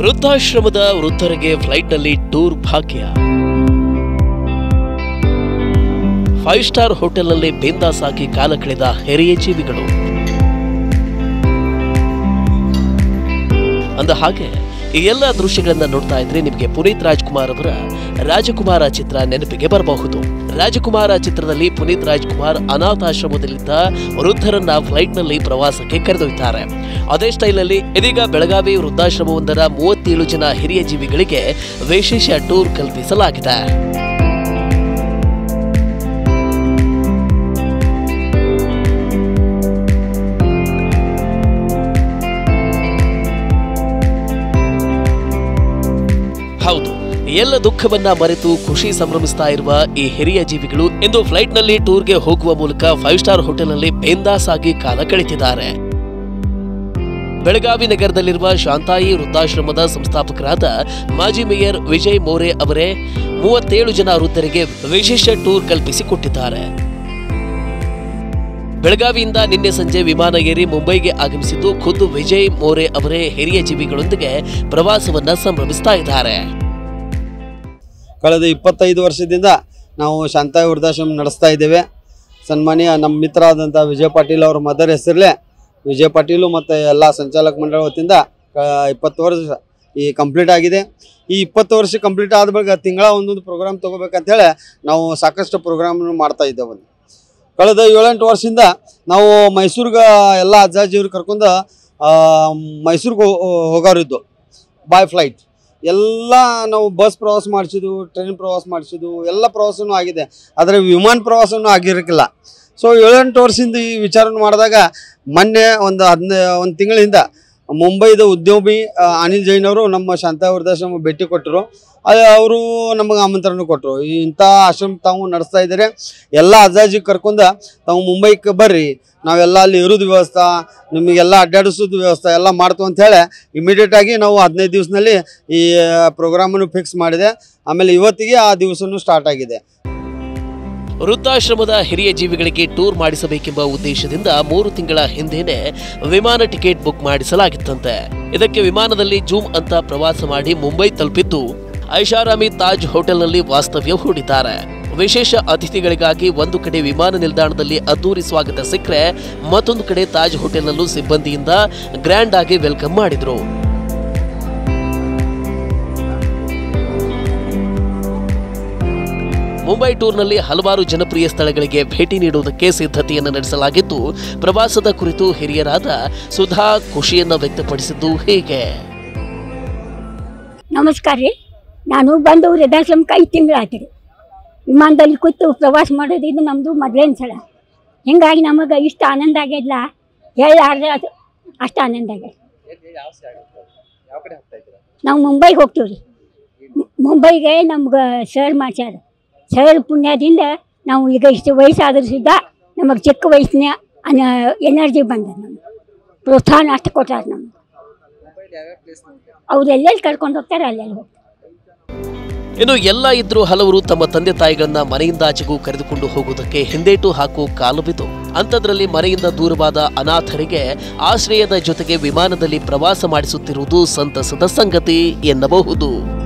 ವೃದ್ಧಾಶ್ರಮದ ವೃದ್ಧರಿಗೆ ಫ್ಲೈಟ್ನಲ್ಲಿ ಟೂರ್ ಭಾಗ್ಯ ಫೈವ್ ಸ್ಟಾರ್ ಹೋಟೆಲ್ನಲ್ಲಿ ಬಿಂದಾಸ್ ಆಗಿ ಕಾಲ ಕಳೆದ ಹಿರಿಯ ಜೀವಿಗಳು ಅಂದ ಹಾಗೆ ಈ ಎಲ್ಲ ದೃಶ್ಯಗಳನ್ನ ನೋಡ್ತಾ ಇದ್ರೆ ನಿಮಗೆ ಪುನೀತ್ ರಾಜ್ಕುಮಾರ್ ಅವರ ರಾಜಕುಮಾರ ಚಿತ್ರ ನೆನಪಿಗೆ ಬರಬಹುದು ರಾಜಕುಮಾರ ಚಿತ್ರದಲ್ಲಿ ಪುನೀತ್ ರಾಜ್ಕುಮಾರ್ ಅನಾಥಾಶ್ರಮದಲ್ಲಿದ್ದ ವೃದ್ಧರನ್ನ ಫ್ಲೈಟ್ನಲ್ಲಿ ಪ್ರವಾಸಕ್ಕೆ ಕರೆದೊಯ್ತಾರೆ ಅದೇ ಸ್ಟೈಲ್ನಲ್ಲಿ ಇದೀಗ ಬೆಳಗಾವಿ ವೃದ್ಧಾಶ್ರಮವೊಂದರ ಮೂವತ್ತೇಳು ಜನ ಹಿರಿಯ ಜೀವಿಗಳಿಗೆ ವಿಶೇಷ ಟೂರ್ ಕಲ್ಪಿಸಲಾಗಿದೆ ಹೌದು ಎಲ್ಲ ದುಃಖವನ್ನ ಮರೆತು ಖುಷಿ ಸಂಭ್ರಮಿಸ್ತಾ ಇರುವ ಈ ಹಿರಿಯ ಜೀವಿಗಳು ಇಂದು ಫ್ಲೈಟ್ನಲ್ಲಿ ಟೂರ್ಗೆ ಹೋಗುವ ಮೂಲಕ ಫೈವ್ ಸ್ಟಾರ್ ಹೋಟೆಲ್ನಲ್ಲಿ ಬೇಂದಾಸ್ ಆಗಿ ಕಾಲ ಕಳೆದಿದ್ದಾರೆ ಬೆಳಗಾವಿ ನಗರದಲ್ಲಿರುವ ಶಾಂತಾಯಿ ವೃದ್ಧಾಶ್ರಮದ ಸಂಸ್ಥಾಪಕರಾದ ಮಾಜಿ ಮೇಯರ್ ವಿಜಯ್ ಮೋರೆ ಅವರೇ ಮೂವತ್ತೇಳು ಜನ ವೃದ್ಧರಿಗೆ ವಿಶೇಷ ಟೂರ್ ಕಲ್ಪಿಸಿಕೊಟ್ಟಿದ್ದಾರೆ ಬೆಳಗಾವಿಯಿಂದ ನಿನ್ನೆ ಸಂಜೆ ವಿಮಾನ ಏರಿ ಮುಂಬೈಗೆ ಆಗಮಿಸಿದ್ದು ಖುದ್ದು ವಿಜಯ್ ಮೋರೆ ಅವರೇ ಹಿರಿಯ ಜೀವಿಗಳೊಂದಿಗೆ ಪ್ರವಾಸವನ್ನ ಸಂಭ್ರಮಿಸ್ತಾ ಇದ್ದಾರೆ ಕಳೆದ ಇಪ್ಪತ್ತೈದು ವರ್ಷದಿಂದ ನಾವು ಶಾಂತಾಯಿ ವೃದ್ಧಾಶ್ರಮ ನಡೆಸ್ತಾ ಇದ್ದೇವೆ ಸನ್ಮಾನ್ಯ ನಮ್ಮ ಮಿತ್ರ ಆದಂಥ ವಿಜಯ ಪಾಟೀಲ್ ಅವ್ರ ಮದರ್ ಹೆಸರಲ್ಲೇ ವಿಜಯ ಪಾಟೀಲು ಮತ್ತು ಎಲ್ಲ ಸಂಚಾಲಕ ಮಂಡಳ ವತಿಯಿಂದ ಕ- ಇಪ್ಪತ್ತು ವರ್ಷ ಈ ಕಂಪ್ಲೀಟ್ ಆಗಿದೆ ಈ ಇಪ್ಪತ್ತು ವರ್ಷ ಕಂಪ್ಲೀಟ್ ಆದ ಬಳಿಕ ತಿಂಗಳ ಒಂದೊಂದು ಪ್ರೋಗ್ರಾಮ್ ತೊಗೋಬೇಕಂತೇಳಿ ನಾವು ಸಾಕಷ್ಟು ಪ್ರೋಗ್ರಾಮ್ ಮಾಡ್ತಾ ಇದ್ದೇವೆ ಒಂದು ಕಳೆದ ಏಳೆಂಟು ವರ್ಷದಿಂದ ನಾವು ಮೈಸೂರಿಗೆ ಎಲ್ಲ ಅಜ್ಜಾಜಿಯವ್ರು ಕರ್ಕೊಂಡು ಮೈಸೂರಿಗೆ ಹೋಗೋರಿದ್ದು ಬಾಯ್ ಫ್ಲೈಟ್ ಎಲ್ಲ ನಾವು ಬಸ್ ಪ್ರವಾಸ ಮಾಡಿಸಿದ್ವು ಟ್ರೈನ್ ಪ್ರವಾಸ ಮಾಡಿಸಿದ್ವು ಎಲ್ಲ ಪ್ರವಾಸನೂ ಆಗಿದೆ ಆದರೆ ವಿಮಾನ ಪ್ರವಾಸನೂ ಆಗಿರಕ್ಕಿಲ್ಲ ಸೊ ಏಳೆಂಟು ವರ್ಷದಿಂದ ಈ ವಿಚಾರ ಮಾಡಿದಾಗ ಮೊನ್ನೆ ಒಂದು ಹದಿನೈ ಒಂದು ತಿಂಗಳಿಂದ ಮುಂಬೈದ ಉದ್ಯಮಿ ಆ, ಅನಿಲ್ ಜೈನ್ ಅವರು ನಮ್ಮ ಶಾಂತಾ ವೃದ್ಧಾಶ್ರಮ ಭೇಟಿ ಕೊಟ್ಟರು ಅದು ಅವರು ನಮಗೆ ಆಮಂತ್ರಣ ಕೊಟ್ಟರು ಇಂಥ ಆಶ್ರಮ ತಾವು ನಡೆಸ್ತಾ ಇದ್ದಾರೆ ಎಲ್ಲ ಅಜ್ಜಾಜಿ ಕರ್ಕೊಂಡು ತಾವು ಮುಂಬೈಗೆ ಬರ್ರಿ ನಾವೆಲ್ಲ ಅಲ್ಲಿ ಇರೋದು ವ್ಯವಸ್ಥೆ ನಿಮಗೆಲ್ಲ ಅಡ್ಡಾಡಿಸೋದು ವ್ಯವಸ್ಥೆ ಎಲ್ಲ ಮಾಡ್ತು ಅಂತೇಳಿ ಇಮಿಡಿಯೇಟ್ ಆಗಿ ನಾವು ಹದಿನೈದು ದಿವಸದಲ್ಲಿ ಈ ಪ್ರೋಗ್ರಾಮನ್ನು ಫಿಕ್ಸ್ ಮಾಡಿದೆ ಆಮೇಲೆ ಇವತ್ತಿಗೆ ಆ ದಿವಸನೂ ಸ್ಟಾರ್ಟ್ ಆಗಿದೆ ವೃದ್ಧಾಶ್ರಮದ ಹಿರಿಯ ಜೀವಿಗಳಿಗೆ ಟೂರ್ ಮಾಡಿಸಬೇಕೆಂಬ ಉದ್ದೇಶದಿಂದ ಮೂರು ತಿಂಗಳ ಹಿಂದೆನೆ ವಿಮಾನ ಟಿಕೆಟ್ ಬುಕ್ ಮಾಡಿಸಲಾಗಿತ್ತಂತೆ ಇದಕ್ಕೆ ವಿಮಾನದಲ್ಲಿ ಜೂಮ್ ಅಂತ ಪ್ರವಾಸ ಮಾಡಿ ಮುಂಬೈ ತಲುಪಿದ್ದು ಐಷಾರಾಮಿ ತಾಜ್ ಹೋಟೆಲ್ನಲ್ಲಿ ವಾಸ್ತವ್ಯ ಹೂಡಿದ್ದಾರೆ ವಿಶೇಷ ಅತಿಥಿಗಳಿಗಾಗಿ ಒಂದು ಕಡೆ ವಿಮಾನ ನಿಲ್ದಾಣದಲ್ಲಿ ಅದ್ದೂರಿ ಸ್ವಾಗತ ಸಿಕ್ಕರೆ ಮತ್ತೊಂದು ಕಡೆ ತಾಜ್ ಹೋಟೆಲ್ನಲ್ಲೂ ಸಿಬ್ಬಂದಿಯಿಂದ ಗ್ರ್ಯಾಂಡ್ ಆಗಿ ವೆಲ್ಕಮ್ ಮಾಡಿದ್ರು ಮುಂಬೈ ಟೂರ್ನಲ್ಲಿ ಹಲವಾರು ಜನಪ್ರಿಯ ಸ್ಥಳಗಳಿಗೆ ಭೇಟಿ ನೀಡುವುದಕ್ಕೆ ಸಿದ್ಧತೆಯನ್ನು ನಡೆಸಲಾಗಿದ್ದು ಪ್ರವಾಸದ ಕುರಿತು ಹಿರಿಯರಾದ ಸುಧಾ ಖುಷಿಯನ್ನ ವ್ಯಕ್ತಪಡಿಸಿದ್ದು ಹೀಗೆ ನಮಸ್ಕಾರ ರೀ ನಾನು ಬಂದು ವೃದ್ಧಾಶ್ರಮಕ್ಕೆ ಐದು ತಿಂಗಳು ಆಯ್ತು ರೀ ವಿಮಾನದಲ್ಲಿ ಕೂತು ಪ್ರವಾಸ ಮಾಡೋದು ಇದು ನಮ್ಮದು ಮೊದಲೇನ ಸಲ ಹಿಂಗಾಗಿ ನಮಗೆ ಇಷ್ಟು ಆನಂದ ಆಗ್ಯದಲ್ಲ ಹೇಳಾರ್ದೆ ಅದು ಅಷ್ಟು ಆನಂದ ಆಗ್ಯದ ನಾವು ಮುಂಬೈಗೆ ಹೋಗ್ತೀವಿ ರೀ ಮು- ಮುಂಬೈಗೆ ನಮ್ಗೆ ಸರ್ ಮಾಡ್ಸ್ಯಾರ ಸರ್ ಪುಣ್ಯದಿಂದ ನಾವು ಈಗ ಇಷ್ಟು ವಯಸ್ಸಾದ್ರೂ ಸುದ್ದ ನಮಗೆ ಚಿಕ್ಕ ವಯಸ್ಸಿನ ಅನ ಎನರ್ಜಿ ಬಂದದ ನಮ್ಗೆ ಪ್ರೋತ್ಸಾಹ ಅಷ್ಟು ಕೊಟ್ಟಾರ ನಮ್ಗೆ ಅವ್ರು ಎಲ್ಲೆಲ್ಲಿ ಕರ್ಕೊಂಡು ಹೋಗ್ತಾರೆ ಅಲ್ಲೆಲ್ಲಿ ಹೋಗ್ತಾರೆ ಇನ್ನು ಎಲ್ಲ ಇದ್ರೂ ಹಲವರು ತಮ್ಮ ತಂದೆ ತಾಯಿಗಳನ್ನ ಮನೆಯಿಂದ ಆಚೆಗೂ ಕರೆದುಕೊಂಡು ಹೋಗುವುದಕ್ಕೆ ಹಿಂದೇಟು ಹಾಕುವ ಕಾಲು ಬಿದ್ದು ಅಂಥದ್ರಲ್ಲಿ ಮನೆಯಿಂದ ದೂರವಾದ ಅನಾಥರಿಗೆ ಆಶ್ರಯದ ಜೊತೆಗೆ ವಿಮಾನದಲ್ಲಿ ಪ್ರವಾಸ ಮಾಡಿಸುತ್ತಿರುವುದು ಸಂತಸದ ಸಂಗತಿ ಎನ್ನಬಹುದು